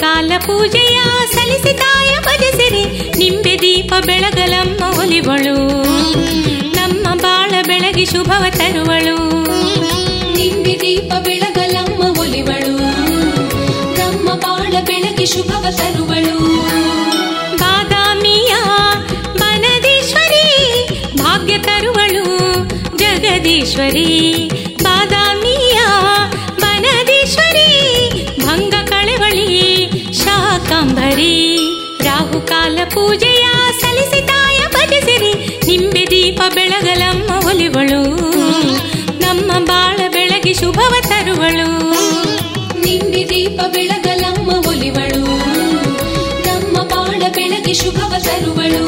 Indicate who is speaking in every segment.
Speaker 1: ರಾಹುಕಾಲ ಪೂಜೆಯ ಸಲ್ಲಿಸಿ ತಾಯ ಭಜಿಸಿರಿ ನಿಂಬೆ ದೀಪ ಬೆಳಗಲಮ್ಮ ಒಲಿವಳು ನಮ್ಮ ಬಾಳ ಬೆಳಗಿ ಶುಭವ ತರುವಳು
Speaker 2: ನಿಂಬೆ ದೀಪ ಬೆಳಗಲಮ್ಮ ಒಲಿವಳು ನಮ್ಮ ಬಾಳ ಬೆಳಗ್ಗೆ ಶುಭವ ತರುವಳು
Speaker 1: ಬಾದಾಮಿಯ ಬನದೀಶ್ವರಿ ಭಾಗ್ಯ ತರುವಳು ಜಗದೀಶ್ವರಿ ಬಾದಾಮಿಯ ಬನದೀಶ್ವರಿ ಭಂಗ ಕಳೆವಳಿ ಶಾಕಂಭರಿ ರಾಹುಕಾಲ ಪೂಜೆಯ ಸಲ್ಲಿಸಿ ತಾಯ ಭಜಿಸಿರಿ ನಿಂಬೆ ದೀಪ ಬೆಳಗಲಮ್ಮ ಒಲಿವಳು ನಮ್ಮ ಬಾಳ ಬೆಳಗಿ ಶುಭವ ತರುವಳು
Speaker 2: ನಿಂಬೆ ದೀಪ ಬೆಳಗಲಮ್ಮ ಒಲಿವಳು ನಮ್ಮ ಬಾಳ ಬೆಳಗ್ಗೆ ಶುಭವ ತರುವಳು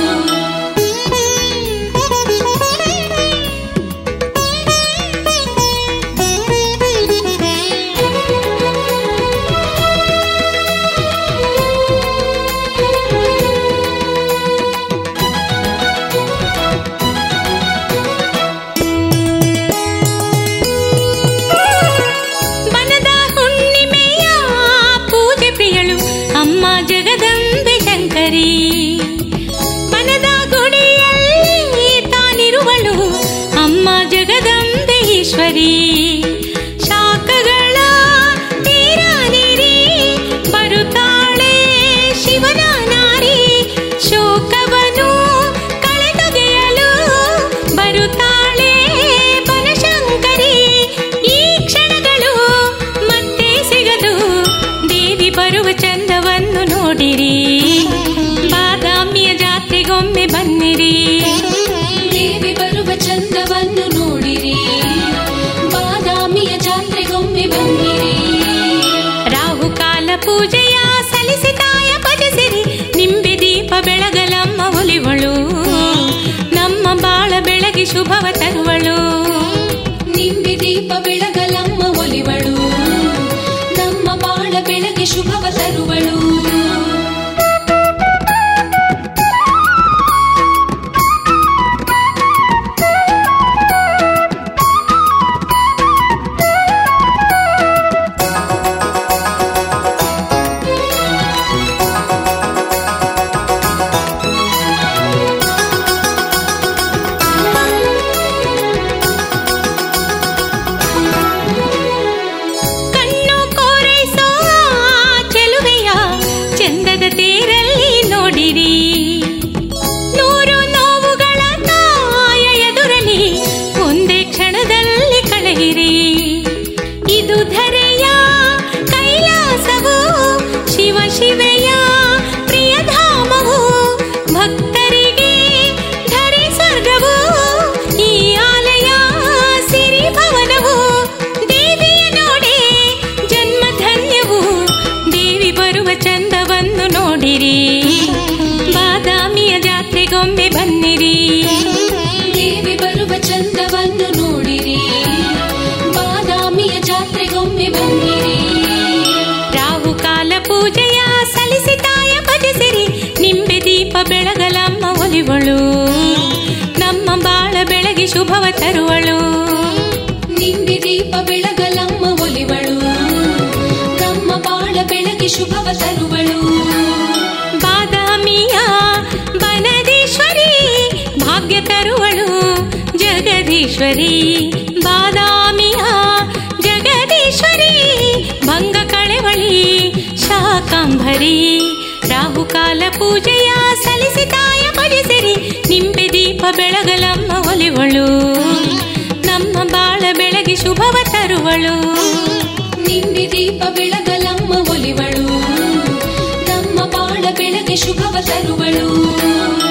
Speaker 1: ಬನದ ಹುಣ್ಣಿಮೆಯ ಪೂಜೆ ಪ್ರಿಯಳು ಅಮ್ಮ ಜಗದಂಬೆ ಶಂಕರಿ ಬನದ ಗುಡಿಯಲ್ಲಿ ತಾನಿರುವಳು ಅಮ್ಮ ಜಗದಂಬೆ ಈಶ್ವರಿ ಶಾಖಗಳ ತೀರ ನೀರಿ ಬರುತ್ತಾಳೆ ಶಿವನ ನಾರಿ ಶೋಕವನು ಕಳೆದೊಗೆಯಲು ಬರುತ್ತಾಳೆ ಬನಶಂಕರಿ ಈ ಕ್ಷಣಗಳು ಮತ್ತೆ ಸಿಗದು ದೇವಿ ಬರುವ ಚಂದವನ್ನು ನೋಡಿರಿ ಬಾದಾಮಿಯ ಜಾತ್ರೆಗೊಮ್ಮೆ ಬನ್ನಿರಿ
Speaker 2: ದೇವಿ ಬರುವ ಚಂದವನ್ನು ನೋಡಿರಿ ಬಾದಾಮಿಯ ಜಾತ್ರೆಗೊಮ್ಮೆ ಬನ್ನಿರಿ
Speaker 1: ರಾಹುಕಾಲ ಪೂಜೆಯ ಸಲ್ಲಿಸಿ ತಾಯ ಭಜಿಸಿರಿ ನಿಂಬೆ ದೀಪ ಬೆಳಗಲಮ್ಮ ಒಲಿವಳು ನಮ್ಮ ಬಾಳ ಬೆಳಗಿ ಶುಭವ ತರುವಳು
Speaker 2: ನಿಂಬೆ ದೀಪ ಬೆಳಗಲಮ್ಮ ಒಲಿವಳು ನಮ್ಮ ಬಾಳ ಬೆಳಗ್ಗೆ ಶುಭವ ತರುವಳು
Speaker 1: ಕಣ್ಣು ಕೋರೈಸೋ ಚೆಲುವೆಯ ಚಂದದ ತೇರಲ್ಲಿ ನೋಡಿರಿ ನೂರು ನೋವುಗಳ ತಾಯ ಎದುರಲಿ ಒಂದೇ ಕ್ಷಣದಲ್ಲಿ ಕಳೆಯಿರಿ ಇದು ಧರೆಯ ಕೈಲಾಸವು ಶಿವ ಶಿವೆಯ ಪ್ರಿಯಧಾಮವು ಭಕ್ತರಿಗೆ ಧರೆ ಸ್ವರ್ಗವು ಈ ಆಲಯ ಸಿರಿ ಭವನವು ದೇವಿಯ ನೋಡೆ ಜನ್ಮ ಧನ್ಯವು ದೇವಿ ಬರುವ ಚಂದವನ್ನು ನೋಡಿರಿ ಬಾದಾಮಿಯ ಜಾತ್ರೆಗೊಮ್ಮೆ ಬನ್ನಿರಿ
Speaker 2: ದೇವಿ ಬರುವ ಚಂದವನ್ನು ನೋಡಿರಿ ಬಾದಾಮಿಯ ಜಾತ್ರೆಗೊಮ್ಮೆ ಬನ್ನಿರಿ
Speaker 1: ರಾಹುಕಾಲ ಪೂಜೆಯ ಸಲ್ಲಿಸಿ ತಾಯ ಭಜಿಸಿರಿ ನಿಂಬೆ ದೀಪ ಬೆಳಗಲಮ್ಮ ಒಲಿವಳು ನಮ್ಮ ಬಾಳ ಬೆಳಗಿ ಶುಭವ ತರುವಳು
Speaker 2: ನಿಂಬೆ ದೀಪ ಬೆಳಗಲಮ್ಮ ಒಲಿವಳು ನಮ್ಮ ಬಾಳ ಬೆಳಗ್ಗೆ ಶುಭವ ತರುವಳು
Speaker 1: ಬಾದಾಮಿಯ ಬನದೀಶ್ವರಿ ಭಾಗ್ಯ ತರುವಳು ಜಗದೀಶ್ವರಿ ಬಾದಾಮಿಯ ಜಗದೀಶ್ವರಿ ಭಂಗ ಕಳೆವಳಿ ಶಾಕಂಭರಿ ರಾಹುಕಾಲ ಪೂಜೆಯ ಸಲ್ಲಿಸಿ ತಾಯ ಭಜಿಸಿರಿ ನಿಂಬೆ ದೀಪ ಬೆಳಗಲಮ್ಮ ಒಲಿವಳು ನಮ್ಮ ಬಾಳ ಬೆಳಗಿ ಶುಭವ ತರುವಳು
Speaker 2: ನಿಂಬೆ ದೀಪ ಬೆಳಗಲಮ್ಮ ಒಲಿವಳು ನಮ್ಮ ಬಾಳ ಬೆಳಗ್ಗೆ ಶುಭವ ತರುವಳು